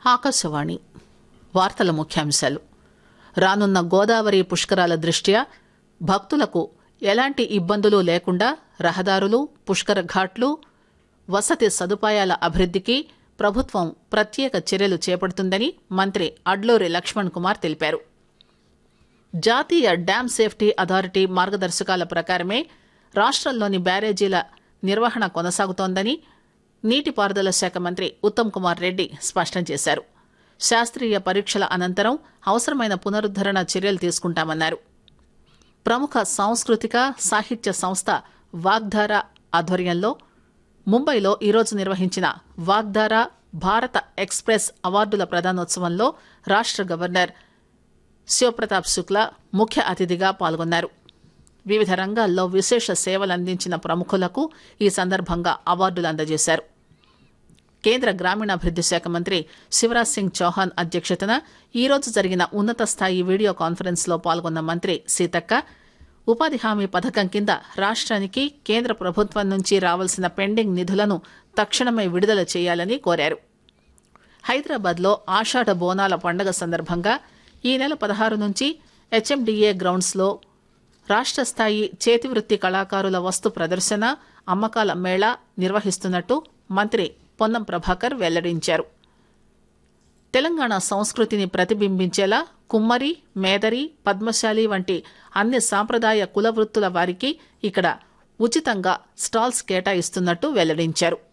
ఆకాశవాణి వార్తల ముఖ్యాంశాలు రానున్న గోదావరి పుష్కరాల దృష్ట్యా భక్తులకు ఎలాంటి ఇబ్బందులు లేకుండా రహదారులు పుష్కర ఘాట్లు వసతి సదుపాయాల అభివృద్దికి ప్రభుత్వం ప్రత్యేక చర్యలు చేపడుతుందని మంత్రి అడ్లూరి లక్ష్మణ్ కుమార్ తెలిపారు జాతీయ డ్యాం సేఫ్టీ అథారిటీ మార్గదర్శకాల ప్రకారమే రాష్ట్రంలోని బ్యారేజీల నిర్వహణ కొనసాగుతోందని నీటిపారుదల శాఖ మంత్రి ఉత్తమ్ కుమార్ రెడ్డి స్పష్టం చేశారు శాస్త్రీయ పరీక్షల అనంతరం అవసరమైన పునరుద్దరణ చర్యలు తీసుకుంటామన్నారు ప్రముఖ సాంస్కృతిక సాహిత్య సంస్థ వాగ్ధార ఆధ్వర్యంలో ముంబైలో ఈరోజు నిర్వహించిన వాగ్ధార భారత ఎక్స్ప్రెస్ అవార్డుల ప్రదానోత్సవంలో రాష్ట్ర గవర్నర్ శివప్రతాప్ శుక్లా ముఖ్య అతిథిగా పాల్గొన్నారు వివిధ రంగాల్లో విశేష సేవలందించిన ప్రముఖులకు ఈ సందర్భంగా అవార్డులు అందజేశారు కేంద్ర గ్రామీణాభివృద్ది శాఖ మంత్రి శివరాజ్ సింగ్ చౌహాన్ అధ్యక్షతన ఈరోజు జరిగిన ఉన్నత స్థాయి వీడియో కాన్ఫరెన్స్ లో పాల్గొన్న మంత్రి సీతక్క ఉపాధి హామీ పథకం కింద రాష్ట్రానికి కేంద్ర ప్రభుత్వం నుంచి రావాల్సిన పెండింగ్ నిధులను తక్షణమే విడుదల చేయాలని కోరారు హైదరాబాద్లో ఆషాఢ బోనాల పండుగ సందర్భంగా ఈ నెల పదహారు నుంచి హెచ్ఎండిఏ గ్రౌండ్స్లో రాష్ట్ర స్థాయి చేతివృత్తి కళాకారుల వస్తు ప్రదర్శన అమ్మకాల మేళా నిర్వహిస్తున్నట్టు మంత్రి పొన్నం ప్రభాకర్ వెల్లడించారు తెలంగాణ సంస్కృతిని ప్రతిబింబించేలా కుమ్మరి మేదరి పద్మశాలి వంటి అన్ని సాంప్రదాయ కుల వృత్తుల వారికి ఇక్కడ ఉచితంగా స్టాల్స్ కేటాయిస్తున్నట్టు వెల్లడించారు